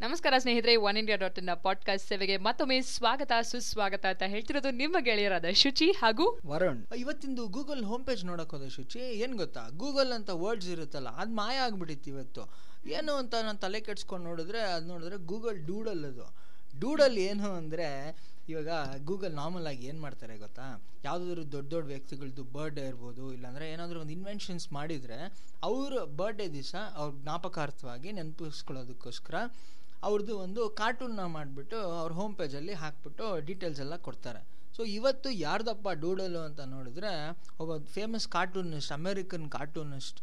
ನಮಸ್ಕಾರ ಸ್ನೇಹಿತರೆ one India dot in podcast ಸೇವೆಗೆ ಮತ್ತೊಮ್ಮೆ ಸ್ವಾಗತ ಸುಸ್ವಾಗತ ಅಂತ ಹೇಳ್ತಿರೋದು ನಿಮ್ಮ ಗೆಳೆಯರಾದ ಶುಚಿ ಹಾಗೂ ವರುಣ್ ಇವತ್ತಿಂದು ಗೂಗಲ್ ಹೋಮ್ ಪೇಜ್ ನೋಡಕ್ ಹೋದ ಶುಚಿ ಏನ್ ಗೊತ್ತಾ ಗೂಗಲ್ ಅಂತ ವರ್ಡ್ಸ್ ಇರುತ್ತಲ್ಲ ಅದ್ ಮಾಯ ಆಗ್ಬಿಟ್ಟಿತ್ತು ಇವತ್ತು ಏನು ಅಂತ ನಾನು ತಲೆ ಕೆಡ್ಸ್ಕೊಂಡು ನೋಡಿದ್ರೆ ಅದು ನೋಡಿದ್ರೆ ಗೂಗಲ್ ಡೂಡಲ್ ಅದು ಡೂಡಲ್ ಏನು ಅಂದ್ರೆ ಇವಾಗ ಗೂಗಲ್ ನಾರ್ಮಲ್ ಆಗಿ ಏನು ಮಾಡ್ತಾರೆ ಗೊತ್ತಾ ಯಾವುದಾದ್ರು ದೊಡ್ಡ ದೊಡ್ಡ ವ್ಯಕ್ತಿಗಳದ್ದು ಬರ್ಡೇ ಇರ್ಬೋದು ಇಲ್ಲಾಂದ್ರೆ ಏನಾದರೂ ಒಂದು ಇನ್ವೆನ್ಷನ್ಸ್ ಮಾಡಿದರೆ ಅವ್ರ ಬರ್ಡೇ ದಿವಸ ಅವ್ರ ಜ್ಞಾಪಕಾರ್ಥವಾಗಿ ನೆನಪಿಸ್ಕೊಳ್ಳೋದಕ್ಕೋಸ್ಕರ ಅವ್ರದ್ದು ಒಂದು ಕಾರ್ಟೂನ್ನ ಮಾಡಿಬಿಟ್ಟು ಅವ್ರ ಹೋಮ್ ಪೇಜಲ್ಲಿ ಹಾಕ್ಬಿಟ್ಟು ಡೀಟೇಲ್ಸ್ ಎಲ್ಲ ಕೊಡ್ತಾರೆ ಸೊ ಇವತ್ತು ಯಾರ್ದಪ್ಪ ಡೂಡಲು ಅಂತ ನೋಡಿದ್ರೆ ಒಬ್ಬ famous cartoonist American cartoonist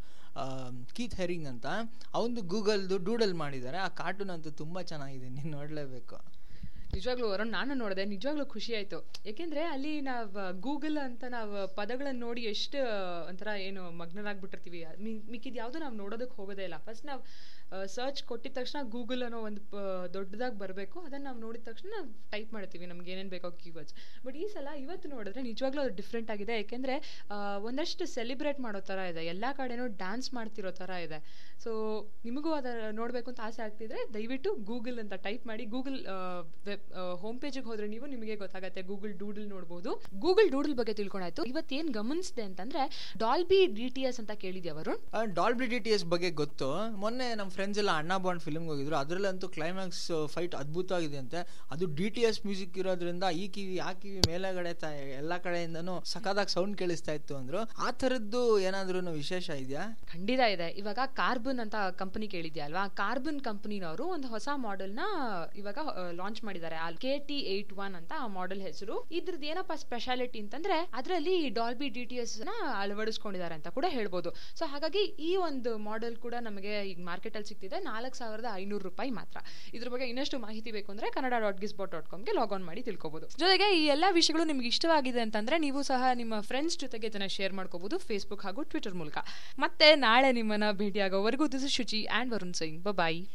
Keith Haring ಅಂತ ಅವನು ಗೂಗಲ್ದು ಡೂಡಲ್ ಮಾಡಿದ್ದಾರೆ ಆ ಕಾರ್ಟೂನ್ ಅಂತೂ ತುಂಬ ಚೆನ್ನಾಗಿದೆ ನೀನು ನೋಡಲೇಬೇಕು ನಿಜವಾಗ್ಲೂ ವರುಣ್ ನಾನು ನೋಡಿದೆ ನಿಜವಾಗ್ಲೂ ಖುಷಿ ಆಯ್ತು ಯಾಕೆಂದ್ರೆ ಅಲ್ಲಿ ನಾವು ಗೂಗಲ್ ಅಂತ ನಾವು ಪದಗಳನ್ನ ನೋಡಿ ಎಷ್ಟು ಒಂಥರ ಏನು ಮಗ್ನರಾಗ್ಬಿಟ್ಟಿರ್ತೀವಿ ಮಿ- ಮಿಕ್ಕಿದ್ ಯಾವುದು ನಾವು ನೋಡೋದಕ್ಕೆ ಹೋಗೋದೇ ಇಲ್ಲ ಫಸ್ಟ್ ನಾವು ಸರ್ಚ್ ಕೊಟ್ಟಿದ ತಕ್ಷಣ ಗೂಗಲ್ ಅನ್ನೋ ಒಂದು ದೊಡ್ಡದಾಗಿ ಬರಬೇಕು ಅದನ್ನು ನಾವು ನೋಡಿದ ತಕ್ಷಣ ನಾವು ಟೈಪ್ ಮಾಡ್ತೀವಿ ನಮ್ಗೆ ಏನೇನು ಬೇಕೋ ಕೀವರ್ಡ್ಸ್ ಬಟ್ ಈ ಸಲ ಇವತ್ತು ನೋಡಿದ್ರೆ ನಿಜವಾಗ್ಲೂ ಅದು ಡಿಫ್ರೆಂಟ್ ಆಗಿದೆ ಯಾಕೆಂದರೆ ಒಂದಷ್ಟು ಸೆಲಿಬ್ರೇಟ್ ಮಾಡೋ ಥರ ಇದೆ ಎಲ್ಲ ಕಡೆನೂ ಡ್ಯಾನ್ಸ್ ಮಾಡ್ತಿರೋ ಥರ ಇದೆ ಸೊ ನಿಮಗೂ ಅದರ ನೋಡಬೇಕು ಅಂತ ಆಸೆ ಆಗ್ತಿದ್ರೆ ದಯವಿಟ್ಟು ಗೂಗಲ್ ಅಂತ ಟೈಪ್ ಮಾಡಿ ಗೂಗಲ್ ವೆಬ್ ಹೋಮ್ ಪೇಜಿಗೆ ಹೋದ್ರೆ ನೀವು ನಿಮಗೆ ಗೊತ್ತಾಗತ್ತೆ ಗೂಗಲ್ ಡೂಡಲ್ ನೋಡ್ಬೋದು ಗೂಗಲ್ ಡೂಡಲ್ ಬಗ್ಗೆ ತಿಳ್ಕೊಂಡಾಯ್ತು ಇವತ್ತೇನು ಗಮನಿಸಿದೆ ಅಂತಂದ್ರೆ ಡಾಲ್ಬಿ ಡಿ ಟಿ ಎಸ್ ಅಂತ ಕೇಳಿದ್ಯಾ Varun Dolby D T S ಬಗ್ಗೆ ಗೊತ್ತು ಮೊನ್ನೆ ನಮ್ಮ ಫ್ರೆಂಡ್ಸ್ ಎಲ್ಲ ಅಣ್ಣ ಬಾಂಡ್ ಫಿಲ್ಮ್ಗೆ ಹೋಗಿದ್ರು ಅದರಲ್ಲಂತೂ ಕ್ಲೈಮ್ಯಾಕ್ಸ್ ಫೈಟ್ ಅದ್ಭುತವಾಗಿದೆ ಅಂತೆ ಅದು ಡಿ ಟಿ ಎಸ್ ಮ್ಯೂಸಿಕ್ ಇರೋದ್ರಿಂದ ಈ ಕಿವಿ ಆ ಕಿವಿ ಮೇಲೆಗಡೆ ತ ಎಲ್ಲ ಕಡೆಯಿಂದನೂ ಸಖತ್ತಾಗಿ ಸೌಂಡ್ ಕೇಳಿಸ್ತಾ ಇತ್ತು ಅಂದ್ರು ಆ ಥರದ್ದು ಏನಾದ್ರೂ ವಿಶೇಷ ಇದೆಯಾ ಖಂಡಿತ ಇದೆ ಇವಾಗ ಕಾರ್ಬನ್ ಅಂತ ಕಂಪನಿ ಕೇಳಿದ್ಯಾ ಅಲ್ವಾ ಕಾರ್ಬನ್ ಕಂಪನಿನವರು ಒಂದು ಹೊಸ ಮಾಡೆಲ್ ನ ಇವಾಗ ಲಾಂಚ್ ಮಾಡಿದ್ದಾರೆ ಕೆ ಟಿ ಏಟ್ ಒನ್ ಅಂತ ಆ ಮಾಡೆಲ್ ಹೆಸರು ಇದ್ರದ್ದು ಏನಪ್ಪ ಸ್ಪೆಷಾಲಿಟಿ ಅಂತಂದ್ರೆ ಅದರಲ್ಲಿ ಡಾಲ್ಬಿ ಡಿ ಟಿ ಎಸ್ ನ ಅಳವಡಿಸ್ಕೊಂಡಿದ್ದಾರೆ ಅಂತ ಕೂಡ ಹೇಳ್ಬೋದು ಸೊ ಹಾಗಾಗಿ ಈ ಒಂದು ಮಾಡೆಲ್ ಕೂಡ ನಮಗೆ ಈಗ ಮಾರ್ಕೆಟ್ ಅಲ್ಲಿ ಸಿಗ್ತಿದೆ ನಾಲ್ಕು ಸಾವಿರದ ಐನೂರು ರೂಪಾಯಿ ಮಾತ್ರ ಇದ್ರ ಬಗ್ಗೆ ಇನ್ನಷ್ಟು ಮಾಹಿತಿ ಬೇಕು ಅಂದ್ರೆ ಕನ್ನಡ ಡಾಟ್ ಗಿಸ್ಬಾಟ್ ಡಾಟ್ ಕಾಮ್ಗೆ ಲಾಗ್ ಆನ್ ಮಾಡಿ ತಿಳ್ಕೊಬಹುದು ಜೊತೆಗೆ ಈ ಎಲ್ಲಾ ವಿಷಯಗಳು ನಿಮ್ಗೆ ಇಷ್ಟವಾಗಿದೆ ಅಂತಂದ್ರೆ ನೀವು ಸಹ ನಿಮ್ಮ ಫ್ರೆಂಡ್ಸ್ ಜೊತೆಗೆ ಇದನ್ನ ಶೇರ್ ಮಾಡ್ಕೋಬಹುದು ಫೇಸ್ಬುಕ್ ಹಾಗೂ ಟ್ವಿಟರ್ ಮೂಲಕ ಮತ್ತೆ ನಾಳೆ ನಿಮ್ಮನ್ನ ಭೇಟಿಯಾಗೋವರೆಗೂ this Shuchi and Varun Singh bye